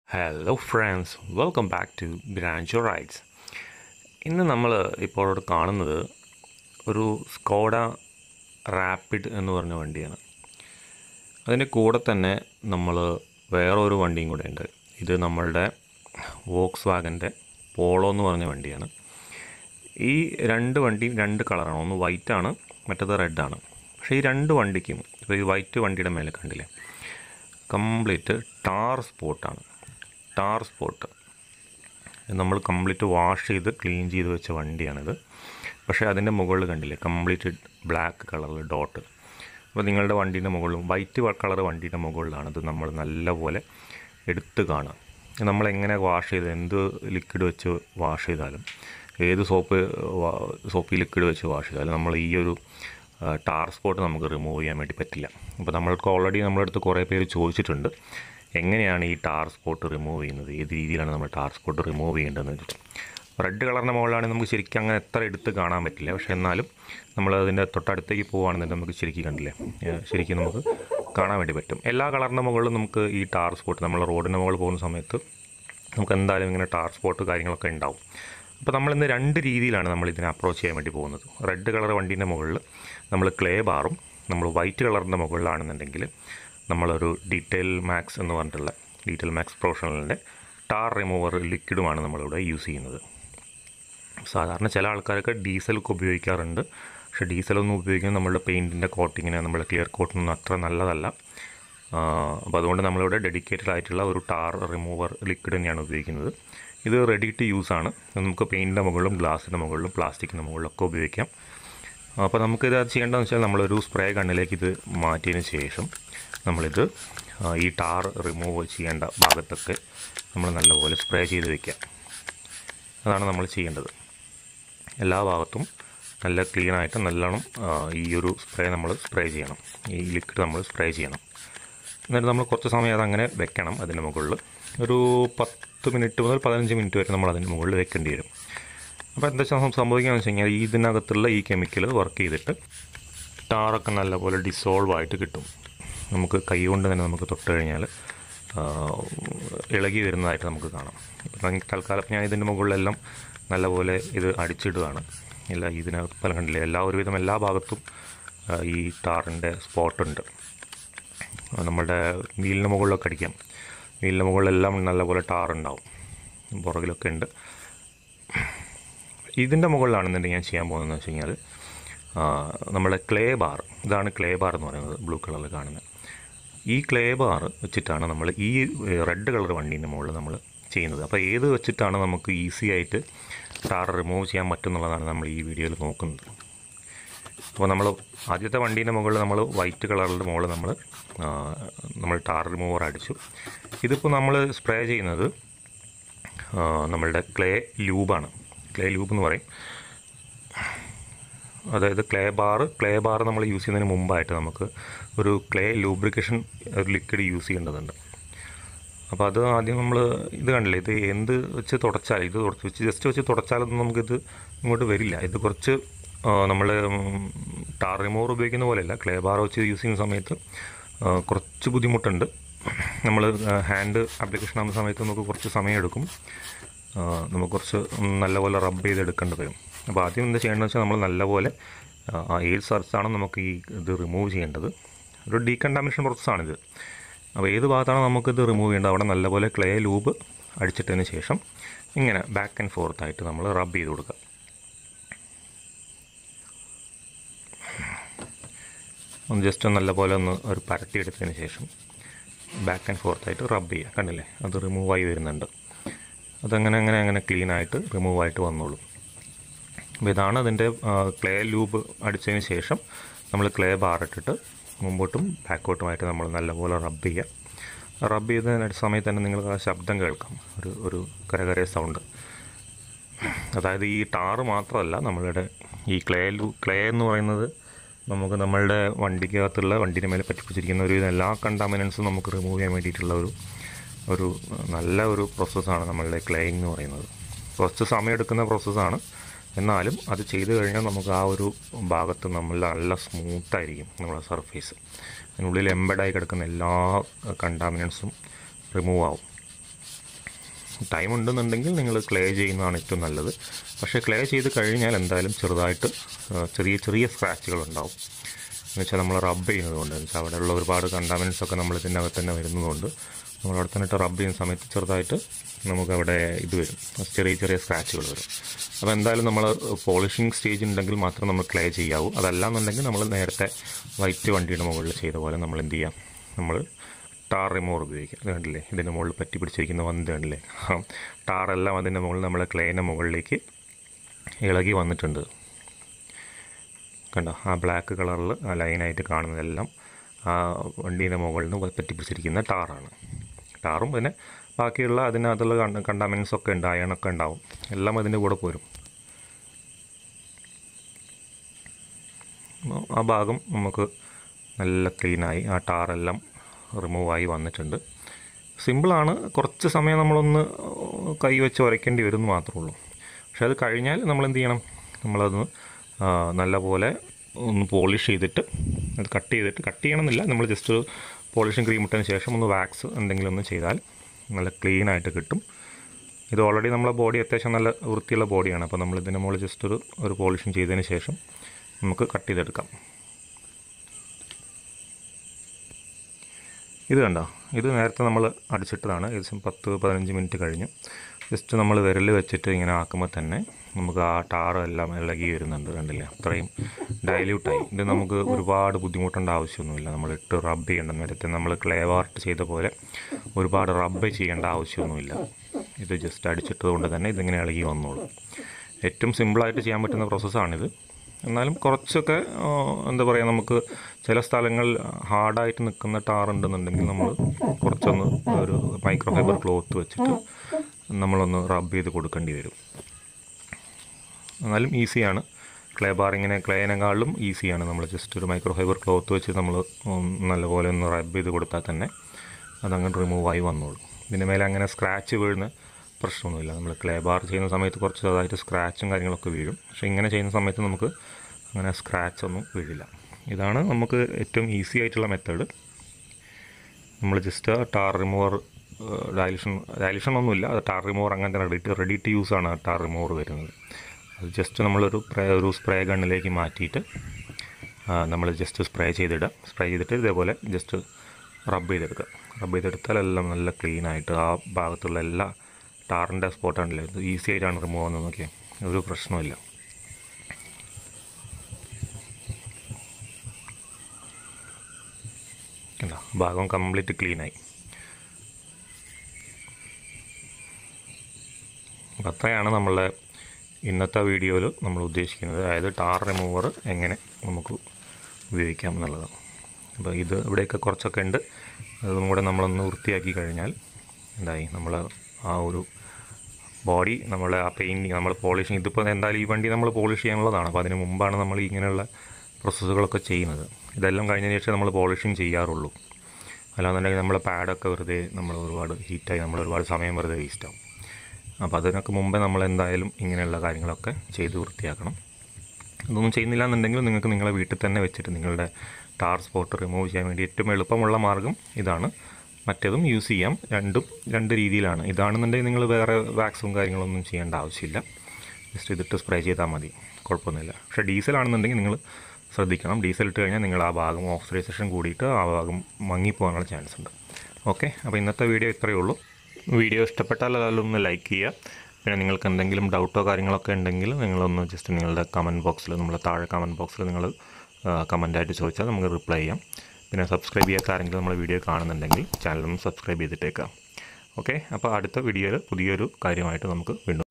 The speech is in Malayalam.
hello friends welcome back to ബ്രാഞ്ചോ റൈഡ്സ് ഇന്ന് നമ്മൾ ഇപ്പോൾ ഇവിടെ കാണുന്നത് ഒരു സ്കോഡ റാപ്പിഡ് എന്ന് പറഞ്ഞ വണ്ടിയാണ് അതിൻ്റെ കൂടെ തന്നെ നമ്മൾ വേറൊരു വണ്ടിയും കൂടെ ഉണ്ട് ഇത് നമ്മളുടെ വോക്സ് വാഗൻ്റെ പോളോ എന്ന് പറഞ്ഞ വണ്ടിയാണ് ഈ രണ്ട് വണ്ടിയും രണ്ട് കളറാണ് ഒന്ന് വൈറ്റ് ആണ് മറ്റേത് റെഡാണ് പക്ഷേ ഈ രണ്ട് വണ്ടിക്കും ഇപ്പോൾ ഈ വൈറ്റ് വണ്ടിയുടെ മേലെ കണ്ടില്ലേ കംപ്ലീറ്റ് ടാർ സ്പോട്ടാണ് ടാർ സ്പോട്ട് നമ്മൾ കംപ്ലീറ്റ് വാഷ് ചെയ്ത് ക്ലീൻ ചെയ്ത് വെച്ച വണ്ടിയാണിത് പക്ഷേ അതിൻ്റെ മുകളിൽ കണ്ടില്ലേ കംപ്ലീറ്റ് ബ്ലാക്ക് കളറിൽ ഡോട്ട് അപ്പോൾ നിങ്ങളുടെ വണ്ടീൻ്റെ മുകളിലും വൈറ്റ് കളർ വണ്ടീൻ്റെ മുകളിലാണ് ഇത് നമ്മൾ നല്ലപോലെ എടുത്ത് കാണുക നമ്മളെങ്ങനെ വാഷ് ചെയ്ത് എന്ത് ലിക്വിഡ് വെച്ച് വാഷ് ചെയ്താലും ഏത് സോപ്പ് സോപ്പ് ലിക്വിഡ് വെച്ച് വാഷ് ചെയ്താലും നമ്മൾ ഈ ഒരു ടാർ സ്പോട്ട് നമുക്ക് റിമൂവ് ചെയ്യാൻ വേണ്ടി പറ്റില്ല അപ്പോൾ നമ്മൾക്ക് ഓൾറെഡി നമ്മുടെ അടുത്ത് കുറേ പേര് ചോദിച്ചിട്ടുണ്ട് എങ്ങനെയാണ് ഈ ടാർ സ്പോട്ട് റിമൂവ് ചെയ്യുന്നത് ഏത് രീതിയിലാണ് നമ്മൾ ടാർ സ്പോട്ട് റിമൂവ് ചെയ്യേണ്ടതെന്ന് വെച്ചിട്ട് റെഡ് കളറിൻ്റെ മുകളിലാണെങ്കിൽ നമുക്ക് ശരിക്കും അങ്ങനെ എത്ര എടുത്ത് കാണാൻ പറ്റില്ല പക്ഷേ എന്നാലും നമ്മൾ അതിൻ്റെ തൊട്ടടുത്തേക്ക് പോവുകയാണെന്നുണ്ടെങ്കിൽ നമുക്ക് ശരിക്കും കണ്ടില്ലേ ഏഹ് ശരിക്കും നമുക്ക് കാണാൻ വേണ്ടി പറ്റും എല്ലാ കളറിൻ്റെ മുകളിലും നമുക്ക് ഈ ടാർ സ്പോട്ട് നമ്മൾ റോഡിൻ്റെ മുകളിൽ പോകുന്ന സമയത്ത് നമുക്ക് എന്തായാലും ഇങ്ങനെ ടാർ സ്പോട്ട് കാര്യങ്ങളൊക്കെ ഉണ്ടാവും അപ്പോൾ നമ്മളിന്ന് രണ്ട് രീതിയിലാണ് നമ്മൾ ഇതിനെ അപ്രോച്ച് ചെയ്യാൻ വേണ്ടി പോകുന്നത് റെഡ് കളർ വണ്ടീൻ്റെ മുകളിൽ നമ്മൾ ക്ലേ ബാറും നമ്മൾ വൈറ്റ് കളറിൻ്റെ മുകളിലാണെന്നുണ്ടെങ്കിൽ നമ്മളൊരു ഡീറ്റെയിൽ മാക്സ് എന്ന് പറഞ്ഞിട്ടുള്ള ഡീറ്റെയിൽ മാക്സ് പ്രൊഫഷണലിൻ്റെ ടാർ റിമൂവർ ലിക്വിഡുമാണ് നമ്മളിവിടെ യൂസ് ചെയ്യുന്നത് സാധാരണ ചില ആൾക്കാരൊക്കെ ഡീസലൊക്കെ ഉപയോഗിക്കാറുണ്ട് പക്ഷേ ഡീസലൊന്നും ഉപയോഗിക്കുന്നത് നമ്മളുടെ പെയിൻറ്റിൻ്റെ കോട്ടിങ്ങിന് നമ്മുടെ ക്ലിയർ കോട്ടിനൊന്നും അത്ര നല്ലതല്ല അപ്പോൾ അതുകൊണ്ട് നമ്മളിവിടെ ഡെഡിക്കേറ്റഡ് ആയിട്ടുള്ള ഒരു ടാർ റിമൂവർ ലിക്വിഡ് തന്നെയാണ് ഉപയോഗിക്കുന്നത് ഇത് റെഡി ടു യൂസ് ആണ് നമുക്ക് പെയിൻറ്റിൻ്റെ മുകളിലും ഗ്ലാസിൻ്റെ മുകളിലും പ്ലാസ്റ്റിക്കിൻ്റെ മുകളിലൊക്കെ ഉപയോഗിക്കാം അപ്പോൾ നമുക്കിത് ചെയ്യേണ്ടതെന്ന് വെച്ചാൽ നമ്മളൊരു സ്പ്രേ കണ്ണിലേക്ക് ഇത് മാറ്റിയതിന് ശേഷം നമ്മളിത് ഈ ടാർ റിമൂവ് ചെയ്യേണ്ട ഭാഗത്തൊക്കെ നമ്മൾ നല്ലപോലെ സ്പ്രേ ചെയ്ത് വയ്ക്കുക അതാണ് നമ്മൾ ചെയ്യേണ്ടത് എല്ലാ ഭാഗത്തും നല്ല ക്ലീനായിട്ട് നല്ലോണം ഈ ഒരു സ്പ്രേ നമ്മൾ സ്പ്രേ ചെയ്യണം ഈ ലിക്വിഡ് നമ്മൾ സ്പ്രേ ചെയ്യണം എന്നിട്ട് നമ്മൾ കുറച്ച് സമയം അതങ്ങനെ വെക്കണം അതിൻ്റെ മുകളിൽ ഒരു പത്ത് മിനിറ്റ് മുതൽ പതിനഞ്ച് മിനിറ്റ് വരെ നമ്മൾ അതിൻ്റെ മുകളിൽ വെക്കേണ്ടി വരും അപ്പോൾ എന്താ വെച്ചാൽ സംഭവിക്കുകയെന്ന് വെച്ച് കഴിഞ്ഞാൽ ഇതിനകത്തുള്ള ഈ കെമിക്കൽ വർക്ക് ചെയ്തിട്ട് ടാറൊക്കെ നല്ലപോലെ ഡിസോൾവ് ആയിട്ട് കിട്ടും നമുക്ക് കൈ കൊണ്ട് തന്നെ നമുക്ക് തൊട്ട് കഴിഞ്ഞാൽ ഇളകി വരുന്നതായിട്ട് നമുക്ക് കാണാം ഇപ്പം തൽക്കാലം ഞാൻ ഇതിൻ്റെ മുകളിലെല്ലാം നല്ലപോലെ ഇത് അടിച്ചിടുകയാണ് എല്ലാ ഇതിനകത്ത് പല കണ്ടില്ലേ എല്ലാ ഒരുവിധം എല്ലാ ഭാഗത്തും ഈ ടാറിൻ്റെ സ്പോട്ടുണ്ട് നമ്മുടെ വീലിന് മുകളിലൊക്കെ അടിക്കാം വീലിന് മുകളിലെല്ലാം നല്ലപോലെ ടാറുണ്ടാവും പുറകിലൊക്കെ ഉണ്ട് ഇതിൻ്റെ മുകളിലാണെന്നുണ്ടെങ്കിൽ ഞാൻ ചെയ്യാൻ പോകുന്നതെന്ന് വെച്ച് കഴിഞ്ഞാൽ നമ്മുടെ ക്ലേ ബാർ ഇതാണ് ക്ലേ ബാർ എന്ന് പറയുന്നത് ബ്ലൂ കളറിൽ കാണുന്നത് ഈ ക്ലേ ബാർ വെച്ചിട്ടാണ് നമ്മൾ ഈ റെഡ് കളർ വണ്ടീൻ്റെ മുകളിൽ നമ്മൾ ചെയ്യുന്നത് അപ്പോൾ ഏത് വെച്ചിട്ടാണ് നമുക്ക് ഈസി ആയിട്ട് ടാർ റിമൂവ് ചെയ്യാൻ പറ്റുന്നുള്ളതാണ് നമ്മൾ ഈ വീഡിയോയിൽ നോക്കുന്നത് അപ്പോൾ നമ്മൾ ആദ്യത്തെ വണ്ടീൻ്റെ മുകളിൽ നമ്മൾ വൈറ്റ് കളറിൻ്റെ മുകളിൽ നമ്മൾ നമ്മൾ ടാർ റിമൂവർ അടിച്ചു ഇതിപ്പോൾ നമ്മൾ സ്പ്രേ ചെയ്യുന്നത് നമ്മളുടെ ക്ലേ ലൂബാണ് ക്ലേ ലൂബ് എന്ന് പറയും അതായത് ക്ലേ ബാർ ക്ലേ ബാർ നമ്മൾ യൂസ് ചെയ്യുന്നതിന് മുമ്പായിട്ട് നമുക്ക് ഒരു ക്ലേ ലൂബ്രിക്കേഷൻ ഒരു ലിക്വിഡ് യൂസ് ചെയ്യേണ്ടതുണ്ട് അപ്പോൾ അത് ആദ്യം നമ്മൾ ഇത് കണ്ടില്ലേ ഇത് എന്ത് വെച്ച് തുടച്ചാൽ ഇത് തുടച്ച് വെച്ച് ജസ്റ്റ് വെച്ച് തുടച്ചാലൊന്നും നമുക്കിത് ഇങ്ങോട്ട് വരില്ല ഇത് കുറച്ച് നമ്മൾ ടാർ റിമൂവർ ഉപയോഗിക്കുന്ന പോലെയല്ല ക്ലേ ബാർ വെച്ച് യൂസ് ചെയ്യുന്ന സമയത്ത് കുറച്ച് ബുദ്ധിമുട്ടുണ്ട് നമ്മൾ ഹാൻഡ് ആപ്ലിക്കേഷൻ ആകുന്ന സമയത്ത് നമുക്ക് കുറച്ച് സമയം എടുക്കും നമുക്ക് കുറച്ച് നല്ലപോലെ റബ്ബ് ചെയ്തെടുക്കേണ്ടി വരും അപ്പോൾ ആദ്യം എന്താ ചെയ്യേണ്ടതെന്ന് വെച്ചാൽ നമ്മൾ നല്ലപോലെ ഏത് സ്ഥലത്താണ് നമുക്ക് ഈ ഇത് റിമൂവ് ചെയ്യേണ്ടത് ഒരു ഡീകണ്ടാമിനേഷൻ പ്രോസസ്സാണിത് അപ്പോൾ ഏത് ഭാഗത്താണ് നമുക്കിത് റിമൂവ് ചെയ്യേണ്ടത് അവിടെ നല്ലപോലെ ക്ലേ ലൂബ് അടിച്ചിട്ടതിന് ശേഷം ഇങ്ങനെ ബാക്ക് ആൻഡ് ഫോർത്ത് ആയിട്ട് നമ്മൾ റബ്ബ് ചെയ്ത് കൊടുക്കുക ഒന്ന് ജസ്റ്റ് നല്ലപോലെ ഒന്ന് ഒരു പരത്തി എടുത്തതിന് ശേഷം ബാക്ക് ആൻഡ് ഫോർത്ത് ആയിട്ട് റബ്ബ് ചെയ്യുക കണ്ടില്ലേ അത് റിമൂവായി വരുന്നുണ്ട് അതങ്ങനെ അങ്ങനെ അങ്ങനെ ക്ലീൻ ആയിട്ട് റിമൂവ് ആയിട്ട് വന്നോളൂ അപ്പോൾ ഇതാണ് അതിൻ്റെ ക്ലേ ലൂബ് അടിച്ചതിന് ശേഷം നമ്മൾ ക്ലേ ബാർ ഇട്ടിട്ട് മുമ്പോട്ടും ബാക്കോട്ടുമായിട്ട് നമ്മൾ നല്ലപോലെ റബ്ബ് ചെയ്യുക റബ്ബ് ചെയ്ത സമയത്ത് തന്നെ നിങ്ങൾക്ക് ആ ശബ്ദം കേൾക്കാം ഒരു ഒരു കരകര സൗണ്ട് അതായത് ഈ ടാറ് മാത്രമല്ല നമ്മളുടെ ഈ ക്ലേ ലൂ ക്ലേ എന്ന് പറയുന്നത് നമുക്ക് നമ്മളുടെ വണ്ടിക്കകത്തുള്ള വണ്ടീൻ്റെ മേലെ പറ്റിപ്പിടിച്ചിരിക്കുന്ന ഒരു എല്ലാ കണ്ടാമിനൻസും നമുക്ക് റിമൂവ് ചെയ്യാൻ വേണ്ടിയിട്ടുള്ള ഒരു ഒരു നല്ല ഒരു പ്രോസസ്സാണ് നമ്മളുടെ ക്ലേയിങ് എന്ന് പറയുന്നത് കുറച്ച് സമയം എടുക്കുന്ന പ്രോസസ്സാണ് എന്നാലും അത് ചെയ്തു കഴിഞ്ഞാൽ നമുക്ക് ആ ഒരു ഭാഗത്ത് നമ്മൾ നല്ല സ്മൂത്തായിരിക്കും നമ്മുടെ സർഫേസ് അതിനുള്ളിൽ എംബഡായി കിടക്കുന്ന എല്ലാ കണ്ടാമിനൻസും റിമൂവ് ആവും ടൈം ഉണ്ടെന്നുണ്ടെങ്കിൽ നിങ്ങൾ ക്ലേ ചെയ്യുന്നതാണ് ഏറ്റവും നല്ലത് പക്ഷേ ക്ലേ ചെയ്ത് കഴിഞ്ഞാൽ എന്തായാലും ചെറുതായിട്ട് ആ, ചെറിയ ചെറിയ സ്ക്രാച്ചുകൾ ഉണ്ടാവും എന്ന് വെച്ചാൽ നമ്മൾ റബ്ബ് ചെയ്യുന്നത് കൊണ്ട് എന്ന് വെച്ചാൽ അവിടെയുള്ള ഒരുപാട് കണ്ടാമിനൻസ് ഒക്കെ നമ്മൾ ഇതിൻ്റെ അകത്ത് തന്നെ വരുന്നതുകൊണ്ട് നമ്മൾ അവിടെ തന്നെ ഇട്ട് റബ്ബ് ചെയ്യുന്ന സമയത്ത് ചെറുതായിട്ട് നമുക്കവിടെ ഇത് വരും ചെറിയ ചെറിയ സ്ക്രാച്ചുകൾ വരും അപ്പോൾ എന്തായാലും നമ്മൾ പോളിഷിങ് സ്റ്റേജ് ഉണ്ടെങ്കിൽ മാത്രം നമ്മൾ ക്ലേ ചെയ്യാവൂ അതല്ലാന്നുണ്ടെങ്കിൽ നമ്മൾ നേരത്തെ വൈറ്റ് വണ്ടിയുടെ മുകളിൽ ചെയ്ത പോലെ നമ്മൾ എന്ത് ചെയ്യാം നമ്മൾ ടാർ റിമൂവർ ഉപയോഗിക്കുക ഇത് കണ്ടില്ലേ ഇതിൻ്റെ മുകളിൽ പറ്റി പിടിച്ചിരിക്കുന്ന വന്ത് കണ്ടില്ലേ ആ ടാറെല്ലാം അതിൻ്റെ മുകളിൽ നമ്മളെ ക്ലേൻ്റെ മുകളിലേക്ക് ഇളകി വന്നിട്ടുണ്ട് കണ്ടോ ആ ബ്ലാക്ക് കളറിൽ ആ ലൈനായിട്ട് കാണുന്നതെല്ലാം ആ വണ്ടീൻ്റെ മുകളിൽ നിന്ന് പറ്റി പിടിച്ചിരിക്കുന്ന ടാറാണ് ടാറും പിന്നെ ബാക്കിയുള്ള അതിനകത്തുള്ള കണ്ട കണ്ടാമിനൻസ് ഒക്കെ ഉണ്ട് അയണൊക്കെ ഉണ്ടാവും എല്ലാം അതിൻ്റെ കൂടെ പോരും അപ്പോൾ ആ ഭാഗം നമുക്ക് നല്ല ക്ലീനായി ആ ടാറെല്ലാം റിമൂവായി വന്നിട്ടുണ്ട് സിമ്പിളാണ് കുറച്ച് സമയം നമ്മളൊന്ന് കൈ വെച്ച് ഉരയ്ക്കേണ്ടി വരും എന്ന് മാത്രമേ ഉള്ളൂ പക്ഷെ അത് കഴിഞ്ഞാൽ നമ്മൾ എന്ത് ചെയ്യണം നമ്മളത് ആ, നല്ലപോലെ ഒന്ന് പോളിഷ് ചെയ്തിട്ട് അത് കട്ട് ചെയ്തിട്ട് കട്ട് ചെയ്യണമെന്നില്ല നമ്മൾ ജസ്റ്റ് ഒരു പോളിഷിങ് ക്രീം ഇട്ടതിന് ശേഷം ഒന്ന് വാക്സ് എന്തെങ്കിലും ഒന്ന് ചെയ്താൽ നല്ല ക്ലീൻ ആയിട്ട് കിട്ടും ഇത് ഓൾറെഡി നമ്മളെ ബോഡി അത്യാവശ്യം നല്ല വൃത്തിയുള്ള ബോഡിയാണ് അപ്പോൾ നമ്മൾ ഇതിൻ്റെ മുകളിൽ ജസ്റ്റ് ഒരു ഒരു പോളിഷിങ് ചെയ്തതിന് ശേഷം നമുക്ക് കട്ട് ചെയ്തെടുക്കാം ഇത് കണ്ടോ ഇത് നേരത്തെ നമ്മൾ അടിച്ചിട്ടതാണ് ഏകദേശം പത്ത് പതിനഞ്ച് മിനിറ്റ് കഴിഞ്ഞു ജസ്റ്റ് നമ്മൾ വിരൽ വെച്ചിട്ട് ഇങ്ങനെ ആക്കുമ്പോൾ തന്നെ നമുക്ക് ആ ടാറ് എല്ലാം ഇളകി വരുന്നുണ്ട് കണ്ടില്ലേ അത്രയും ഡൈല്യൂട്ടായി ഇത് നമുക്ക് ഒരുപാട് ബുദ്ധിമുട്ടേണ്ട ആവശ്യമൊന്നുമില്ല നമ്മൾ ഇട്ട് റബ്ബ് ചെയ്യേണ്ട നേരത്തെ നമ്മൾ ക്ലേ വാർട്ട് ചെയ്ത പോലെ ഒരുപാട് റബ്ബ് ചെയ്യേണ്ട ആവശ്യമൊന്നുമില്ല ഇത് ജസ്റ്റ് അടിച്ചിട്ടത് കൊണ്ട് തന്നെ ഇതിങ്ങനെ ഇളകി വന്നോളും ഏറ്റവും സിമ്പിളായിട്ട് ചെയ്യാൻ പറ്റുന്ന പ്രോസസ്സാണിത് എന്നാലും കുറച്ചൊക്കെ ആ, എന്താ പറയുക നമുക്ക് ചില സ്ഥലങ്ങളിൽ ഹാർഡായിട്ട് നിൽക്കുന്ന ടാർ ഉണ്ടെന്നുണ്ടെങ്കിൽ നമ്മൾ കുറച്ചൊന്ന് ഒരു മൈക്രോ ഫൈബർ ക്ലോത്ത് വെച്ചിട്ട് നമ്മളൊന്ന് റബ്ബ് ചെയ്ത് കൊടുക്കേണ്ടി വരും എന്നാലും ഈസിയാണ് ക്ലേ ബാറിങ്ങിനെ ക്ലേനെക്കാളും ഈസിയാണ് നമ്മൾ ജസ്റ്റ് ഒരു മൈക്രോ ഫൈബർ ക്ലോത്ത് വെച്ച് നമ്മൾ നല്ലപോലെ ഒന്ന് റബ്ബ് ചെയ്ത് കൊടുത്താൽ തന്നെ അതങ്ങോട്ട് റിമൂവ് ആയി വന്നോളും ഇതിൻ്റെ മേലെ അങ്ങനെ സ്ക്രാച്ച് വീഴുന്ന പ്രശ്നമൊന്നുമില്ല നമ്മൾ ക്ലേ ബാർ ചെയ്യുന്ന സമയത്ത് കുറച്ച് ചെറുതായിട്ട് സ്ക്രാച്ചും കാര്യങ്ങളൊക്കെ വീഴും പക്ഷേ ഇങ്ങനെ ചെയ്യുന്ന സമയത്ത് നമുക്ക് അങ്ങനെ സ്ക്രാച്ച് ഒന്നും വീഴില്ല ഇതാണ് നമുക്ക് ഏറ്റവും ഈസി ആയിട്ടുള്ള മെത്തേഡ് നമ്മൾ just tar remover dilution dilution ഒന്നുമില്ല അത് ടാർ റിമൂവർ അങ്ങനത്തെ ready to ready to use ആണ് ടാർ റിമൂവർ വരുന്നത് അത് ജസ്റ്റ് നമ്മളൊരു പ്രേ ഒരു സ്പ്രേ ഗണ്ണിലേക്ക് മാറ്റിയിട്ട് നമ്മൾ ജസ്റ്റ് സ്പ്രേ ചെയ്തിടുക സ്പ്രേ ചെയ്തിട്ട് ഇതേപോലെ ജസ്റ്റ് റബ്ബ് ചെയ്തെടുക്കുക റബ്ബ് ചെയ്തെടുത്താൽ എല്ലാം നല്ല ക്ലീൻ ആയിട്ട് ആ ഭാഗത്തുള്ള എല്ലാ ടാറിൻ്റെ സ്പോട്ടാണല്ലേ ഇത് ഈസി ആയിട്ടാണ് റിമൂവ് ആവുന്നത് നോക്കിയാൽ ഒരു പ്രശ്നമില്ല കണ്ടോ ഭാഗം കംപ്ലീറ്റ് ക്ലീനായി അപ്പം അത്രയാണ് നമ്മളുടെ ഇന്നത്തെ വീഡിയോയിൽ നമ്മൾ ഉദ്ദേശിക്കുന്നത് അതായത് ടാർ റിമൂവർ എങ്ങനെ നമുക്ക് ഉപയോഗിക്കാം എന്നുള്ളതാണ് അപ്പോൾ ഇത് ഇവിടെയൊക്കെ കുറച്ചൊക്കെ ഉണ്ട് അതും കൂടെ നമ്മളൊന്ന് വൃത്തിയാക്കി കഴിഞ്ഞാൽ എന്തായി നമ്മൾ ആ ഒരു ബോഡി നമ്മൾ ആ പെയിൻറ്റിങ് നമ്മൾ പോളിഷിങ് ഇതിപ്പോൾ എന്തായാലും ഈ വണ്ടി നമ്മൾ പോളിഷ് ചെയ്യാനുള്ളതാണ് അപ്പോൾ അതിന് മുമ്പാണ് നമ്മൾ ഇങ്ങനെയുള്ള പ്രോസസ്സുകളൊക്കെ ചെയ്യുന്നത് ഇതെല്ലാം കഴിഞ്ഞതിന് ശേഷം നമ്മൾ പോളിഷിങ് ചെയ്യാറുള്ളൂ അല്ലാന്നുണ്ടെങ്കിൽ നമ്മൾ പാഡൊക്കെ വെറുതെ നമ്മൾ ഒരുപാട് ഹീറ്റായി നമ്മൾ ഒരുപാട് സമയം വെറുതെ വേസ്റ്റ് ആവും അപ്പോൾ അതിനൊക്കെ മുമ്പേ നമ്മൾ എന്തായാലും ഇങ്ങനെയുള്ള കാര്യങ്ങളൊക്കെ ചെയ്ത് വൃത്തിയാക്കണം അതൊന്നും ചെയ്യുന്നില്ല എന്നുണ്ടെങ്കിൽ നിങ്ങൾക്ക് നിങ്ങളെ വീട്ടിൽ തന്നെ വെച്ചിട്ട് നിങ്ങളുടെ ടാർ സ്പോട്ട് റിമൂവ് ചെയ്യാൻ വേണ്ടി ഏറ്റവും എളുപ്പമുള്ള മാർഗ്ഗം ഇതാണ് മറ്റേതും യൂസ് ചെയ്യാം രണ്ടും രണ്ട് രീതിയിലാണ് ഇതാണെന്നുണ്ടെങ്കിൽ നിങ്ങൾ വേറെ വാക്സും കാര്യങ്ങളൊന്നും ചെയ്യേണ്ട ആവശ്യമില്ല ജസ്റ്റ് ഇതിട്ട് സ്പ്രേ ചെയ്താൽ മതി കുഴപ്പമൊന്നുമില്ല പക്ഷേ ഡീസലാണെന്നുണ്ടെങ്കിൽ നിങ്ങൾ ശ്രദ്ധിക്കണം ഡീസൽ ഇട്ട് കഴിഞ്ഞാൽ നിങ്ങൾ ആ ഭാഗം ഓക്സിഡൈസേഷൻ കൂടിയിട്ട് ആ ഭാഗം മങ്ങിപ്പോകാനുള്ള ചാൻസ് ഉണ്ട് ഓക്കെ അപ്പോൾ ഇന്നത്തെ വീഡിയോ ഇത്രയേ ഉള്ളൂ വീഡിയോ ഇഷ്ടപ്പെട്ടാൽ അതെല്ലാം ഒന്ന് ലൈക്ക് ചെയ്യുക പിന്നെ നിങ്ങൾക്ക് എന്തെങ്കിലും ഡൗട്ടോ കാര്യങ്ങളൊക്കെ ഉണ്ടെങ്കിൽ നിങ്ങളൊന്ന് ജസ്റ്റ് നിങ്ങളുടെ കമൻറ്റ് ബോക്സിൽ നമ്മളെ താഴെ കമൻറ്റ് ബോക്സിൽ നിങ്ങൾ കമൻറ്റായിട്ട് ചോദിച്ചാൽ നമുക്ക് റിപ്ലൈ ചെയ്യാം പിന്നെ സബ്സ്ക്രൈബ് ചെയ്യാത്ത ആരെങ്കിലും നമ്മളെ വീഡിയോ കാണുന്നുണ്ടെങ്കിൽ ചാനലൊന്ന് സബ്സ്ക്രൈബ് ചെയ്തിട്ടേക്കാം ഓക്കെ അപ്പോൾ അടുത്ത വീഡിയോയിൽ പുതിയൊരു കാര്യമായിട്ട് നമുക്ക് വീണ്ടും